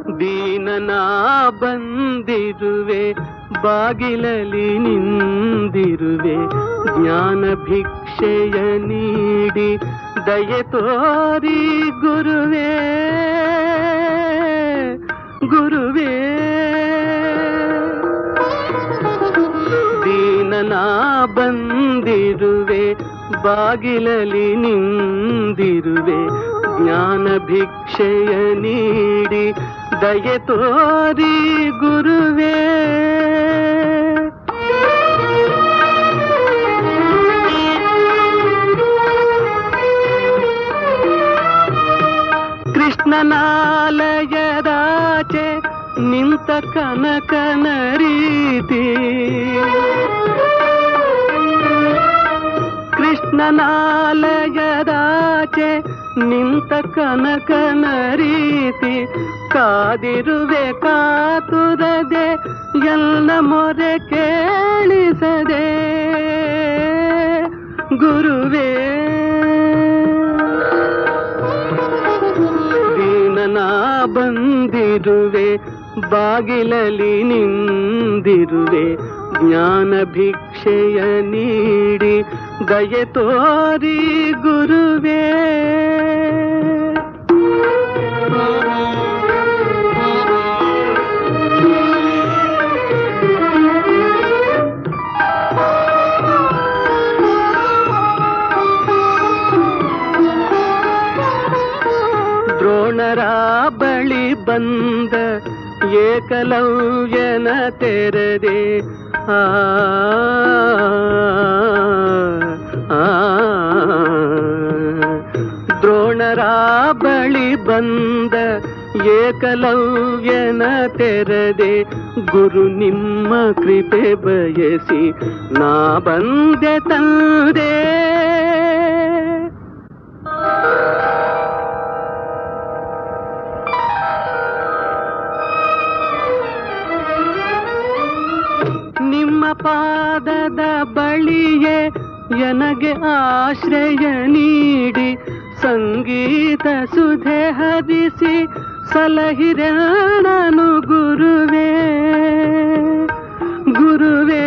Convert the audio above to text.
ದೀನನಾ ಬಂದಿರುವೆ ಬಾಗಿಲಲಿ ನಿಂದಿರುವೆ ಜ್ಞಾನ ಭಿಕ್ಷೆಯ ನೀಡಿ ದಯೆ ತೋರಿ ಗುರುವೇ ಗುರುವೇ ದೀನನಾ ಬಂದಿರುವೆ ಬಾಗಿಲಲಿ ನಿಂದಿರುವೆ ಜ್ಞಾನ ಭಿಕ್ಷೆಯ ನೀಡಿ ದಯೆ ತೋರಿ ಗುರುವೇ ಕೃಷ್ಣನಾಲಯದಾಚೆ ನಿಂತ ಕನಕನ ರೀತಿ ಕೃಷ್ಣನಾಲಯದಾಚೆ ನಿಂತ ಕನಕನ ರೀತಿ ಕಾದಿರುವೆ ಕಾತುರದೆ ಎಲ್ಲ ಮೊರೆ ಕೇಳಿಸದೆ ಗುರುವೇ ದೀನನಾ ಬಂದಿರುವೆ ಬಾಗಿಲಲಿ ನಿಂದಿರುವೆ ಜ್ಞಾನ ಭಿಕ್ಷೆಯ ನೀಡಿ ದಯೆ ತೋರಿ ಗುರುವೇ ದ್ರೋಣರ ಬಳಿ ಬಂದ ಏಕಲವ್ಯನ ತೆರೆದೆ ಆ ಆ, ದ್ರೋಣರ ಬಳಿ ಬಂದ ಏಕಲವ್ಯನ ತೆರೆದೆ ಗುರು ನಿಮ್ಮ ಕೃಪೆ ಬಯಸಿ ನಾ ಬಂದೆ ತಂದೆ ನಿಮ್ಮ ಪಾದದ ಬಳಿಯೇ ನನಗೆ ಆಶ್ರಯ ನೀಡಿ ಸಂಗೀತ ಸುಧೆ ಹರಿಸಿ ಸಲಹಿರಣನು ಗುರುವೇ ಗುರುವೇ